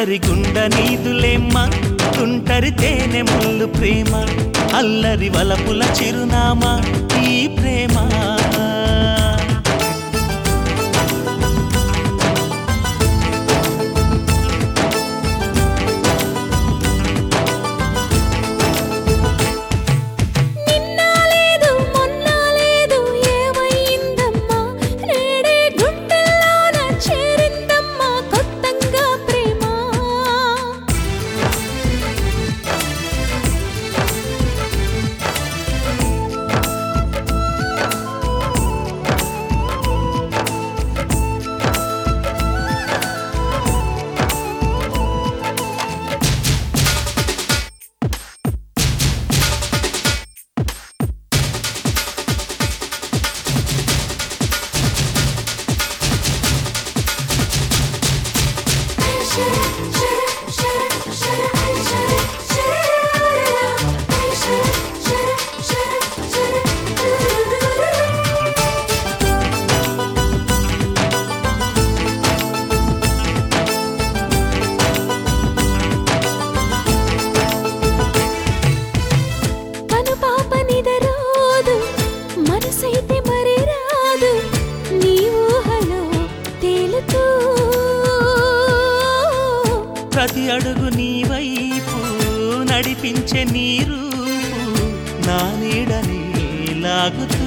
సుందరి గుండ నీదులేమ్మ తుంటరి తేనె ముళ్ళు ప్రేమ అల్లరి వలపుల చిరునామా ఈ ప్రేమ నిన్న లేదు మొన్న లేదు ఏమైందమ్మా నేడే గుండెల్లోన చేరిందమ్మా కొత్తంగా ప్రేమ కను పాప నిదరోదు మనసైతే మరి రాదు నీ ఊహలో తేలుతూ ప్రతి అడుగు నీ వైపు నడిపించే నీ రూపు నా నీడని లాగుతూ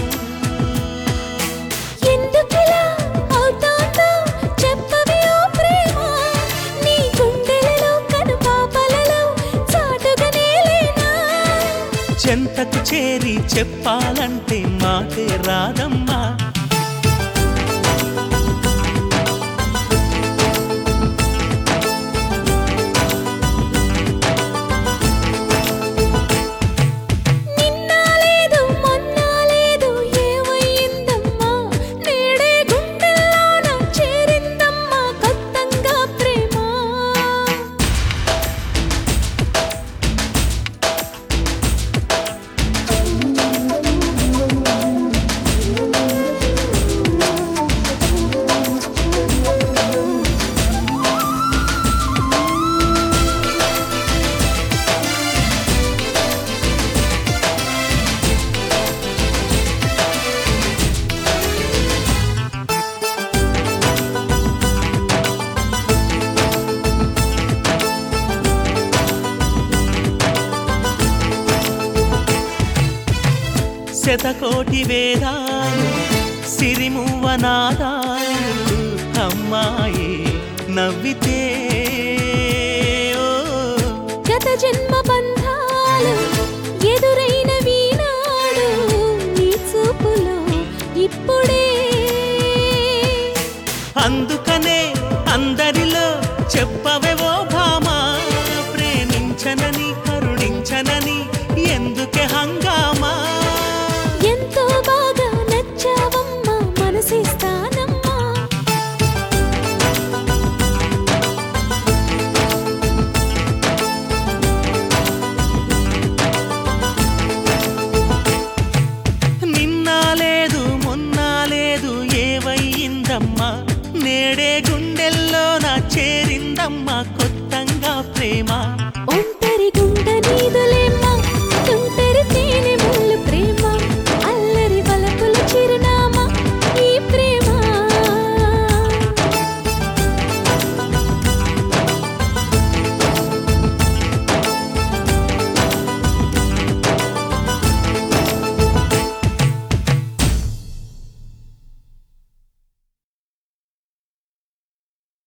ఎందుకిలా అవుతోందో చెప్పవే ఓ ప్రేమ నీ గుండెలలో కను పాపలలో చాటుగానే లేనా చెంతకు చేరి చెప్పాలంటే మాటే రాదమ్మా నిన్న లేదు మొన్న లేదు ఏమైందమ్మా నేడే గుండెల్లోన చేరిందమ్మా కొత్తంగా ప్రేమ శతకోటి వేదాలు సిరిమువ్వనాదాలు అమ్మాయి నవ్వితే ఓ గత జన్మ బంధాలు ఎదురైన వీనాడు నీ చూపులో ఇప్పుడే అందుకనే అందరిలో చెప్పవెవో భామా ప్రేమించనని కరుణించనని ఎందుకే హంగ